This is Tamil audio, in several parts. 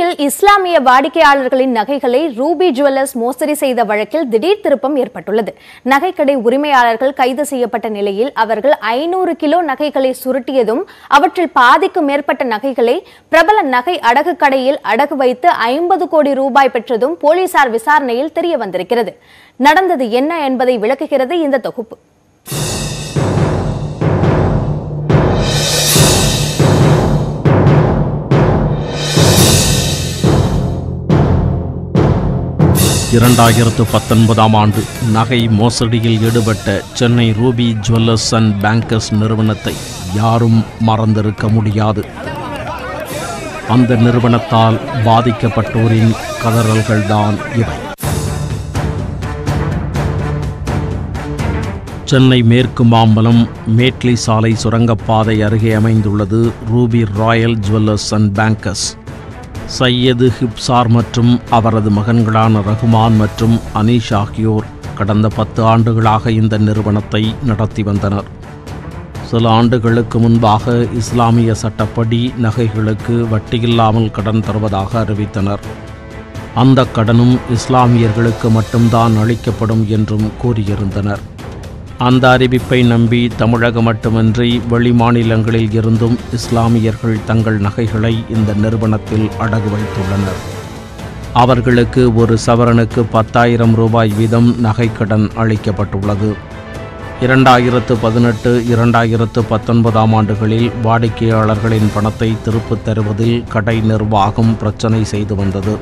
சென்னையில் இஸ்லாமிய வாடிக்கையாளர்களின் நகைகளை ரூபி ஜுவல்லர்ஸ் மோசடி செய்த வழக்கில் திடீர் திருப்பம் ஏற்பட்டுள்ளது நகைக்கடை உரிமையாளர்கள் கைது செய்யப்பட்ட நிலையில் அவர்கள் ஐநூறு கிலோ நகைகளை சுருட்டியதும் அவற்றில் பாதிக்கும் மேற்பட்ட நகைகளை பிரபல நகை அடகு கடையில் அடகு வைத்து ஐம்பது கோடி ரூபாய் பெற்றதும் போலீசார் விசாரணையில் தெரிய வந்திருக்கிறது நடந்தது என்ன என்பதை விளக்குகிறது இந்த தொகுப்பு இரண்டாயிரத்து பத்தொன்பதாம் ஆண்டு நகை மோசடியில் ஈடுபட்ட Chennai Ruby Jewellers and Bankers நிறுவனத்தை யாரும் மறந்திருக்க முடியாது அந்த நிறுவனத்தால் பாதிக்கப்பட்டோரின் கதறல்கள்தான் இவை சென்னை மேற்கு மாம்பலம் மேட்லி சாலை சுரங்கப்பாதை அருகே அமைந்துள்ளது Ruby Royal Jewellers and Bankers Syed Hipsar மற்றும் அவரது மகன்களான ரகுமான் மற்றும் அனீஷ் ஆகியோர் கடந்த பத்து ஆண்டுகளாக இந்த நிறுவனத்தை நடத்தி வந்தனர் சில ஆண்டுகளுக்கு முன்பாக இஸ்லாமிய சட்டப்படி நகைகளுக்கு வட்டியில்லாமல் கடன் தருவதாக அறிவித்தனர் அந்த கடனும் இஸ்லாமியர்களுக்கு மட்டும்தான் அளிக்கப்படும் என்றும் கூறியிருந்தனர் அந்த அறிவிப்பை நம்பி தமிழகம் மட்டுமின்றி வெளிமாநிலங்களில் இருந்தும் இஸ்லாமியர்கள் தங்கள் நகைகளை இந்த நிறுவனத்தில் அடகு வைத்துள்ளனர் அவர்களுக்கு ஒரு சவரனுக்கு பத்தாயிரம் ரூபாய் வீதம் நகைக்கடன் அளிக்கப்பட்டுள்ளது இரண்டாயிரத்து பதினெட்டு இரண்டாயிரத்து பத்தொன்பதாம் ஆண்டுகளில் வாடிக்கையாளர்களின் பணத்தை திருப்பித் தருவதில் கடை நிர்வாகம் பிரச்சனை செய்து வந்தது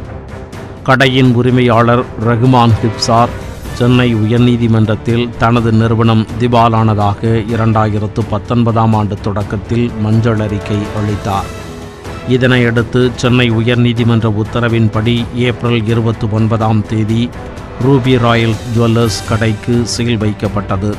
கடையின் உரிமையாளர் ரகுமான் ஹிப்சார் சென்னை உயர்நீதிமன்றத்தில் தனது நிறுவனம் திவாலானதாக இரண்டாயிரத்து பத்தொன்பதாம் ஆண்டு தொடக்கத்தில் மஞ்சள் அறிக்கை அளித்தார் இதனையடுத்து சென்னை உயர்நீதிமன்ற உத்தரவின்படி ஏப்ரல் இருபத்தி ஒன்பதாம் தேதி ரூபி ராயல் ஜுவல்லர்ஸ் கடைக்கு சீல் வைக்கப்பட்டது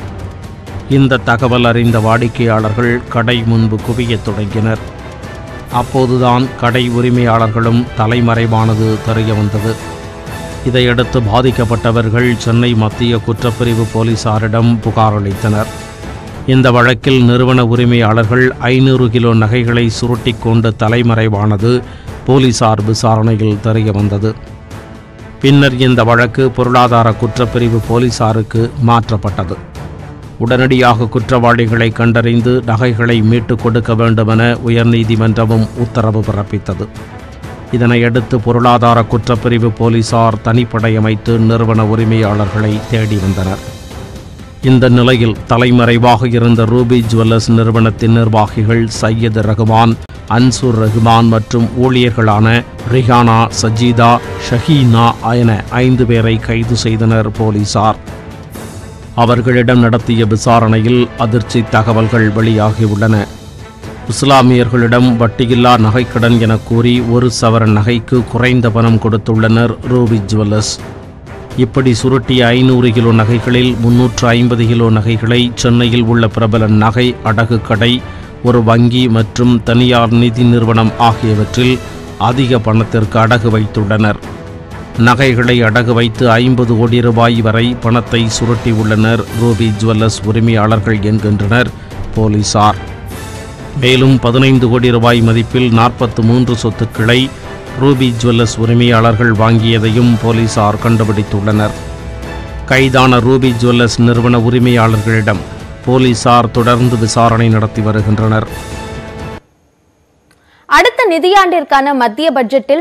இந்த தகவல் அறிந்த வாடிக்கையாளர்கள் கடை முன்பு குவியத் தொடங்கினர் அப்போதுதான் கடை உரிமையாளர்களும் தலைமறைவானது தெரிய வந்தது இதையடுத்து பாதிக்கப்பட்டவர்கள் சென்னை மத்திய குற்றப்பிரிவு போலீசாரிடம் புகார் அளித்தனர் இந்த வழக்கில் நிறுவன உரிமையாளர்கள் ஐநூறு கிலோ நகைகளை சுருட்டிக் கொண்டு தலைமறைவானது போலீசார் விசாரணையில் தெரிய வந்தது பின்னர் இந்த வழக்கு பொருளாதார குற்றப்பிரிவு போலீசாருக்கு மாற்றப்பட்டது உடனடியாக குற்றவாளிகளை கண்டறிந்து நகைகளை மீட்டுக் கொடுக்க வேண்டுமென உயர்நீதிமன்றமும் உத்தரவு பிறப்பித்தது இதனையடுத்து பொருளாதார குற்றப்பிரிவு போலீசார் தனிப்படை அமைத்து நிறுவன உரிமையாளர்களை தேடி வந்தனர் இந்த நிலையில் தலைமறைவாக இருந்த ரூபி ஜுவல்லர்ஸ் நிறுவனத்தின் நிர்வாகிகள் சையது ரகுமான் அன்சூர் ரஹ்மான் மற்றும் ஊழியர்களான ரிஹானா சஜீதா ஷஹீனா என ஐந்து பேரை கைது செய்தனர் போலீசார் அவர்களிடம் நடத்திய விசாரணையில் அதிர்ச்சி தகவல்கள் வெளியாகியுள்ளன இஸ்லாமியர்களிடம் வட்டியில்லா நகைக்கடன் என கூறி ஒரு சவரன் நகைக்கு குறைந்த பணம் கொடுத்துள்ளனர் ரூபி ஜுவல்லர்ஸ் இப்படி சுருட்டிய ஐநூறு கிலோ நகைகளில் முன்னூற்று ஐம்பது கிலோ நகைகளை சென்னையில் உள்ள பிரபல நகை அடகு கடை ஒரு வங்கி மற்றும் தனியார் நிதி நிறுவனம் ஆகியவற்றில் அதிக பணத்திற்கு அடகு வைத்துள்ளனர் நகைகளை அடகு வைத்து ஐம்பது கோடி ரூபாய் வரை பணத்தை சுருட்டியுள்ளனர் ரூபி ஜுவல்லர்ஸ் உரிமையாளர்கள் என்கின்றனர் போலீசார் மேலும் பதினைந்து கோடி ரூபாய் மதிப்பில் நாற்பத்து மூன்று சொத்துக்களை ரூபி ஜுவல்லர்ஸ் உரிமையாளர்கள் வாங்கியதையும் போலீசார் கண்டுபிடித்துள்ளனர் கைதான ரூபி ஜுவல்லர்ஸ் நிறுவன உரிமையாளர்களிடம் போலீசார் தொடர்ந்து விசாரணை நடத்தி வருகின்றனர் அடுத்த நிதியாண்டிற்கான மத்திய பட்ஜெட்டில்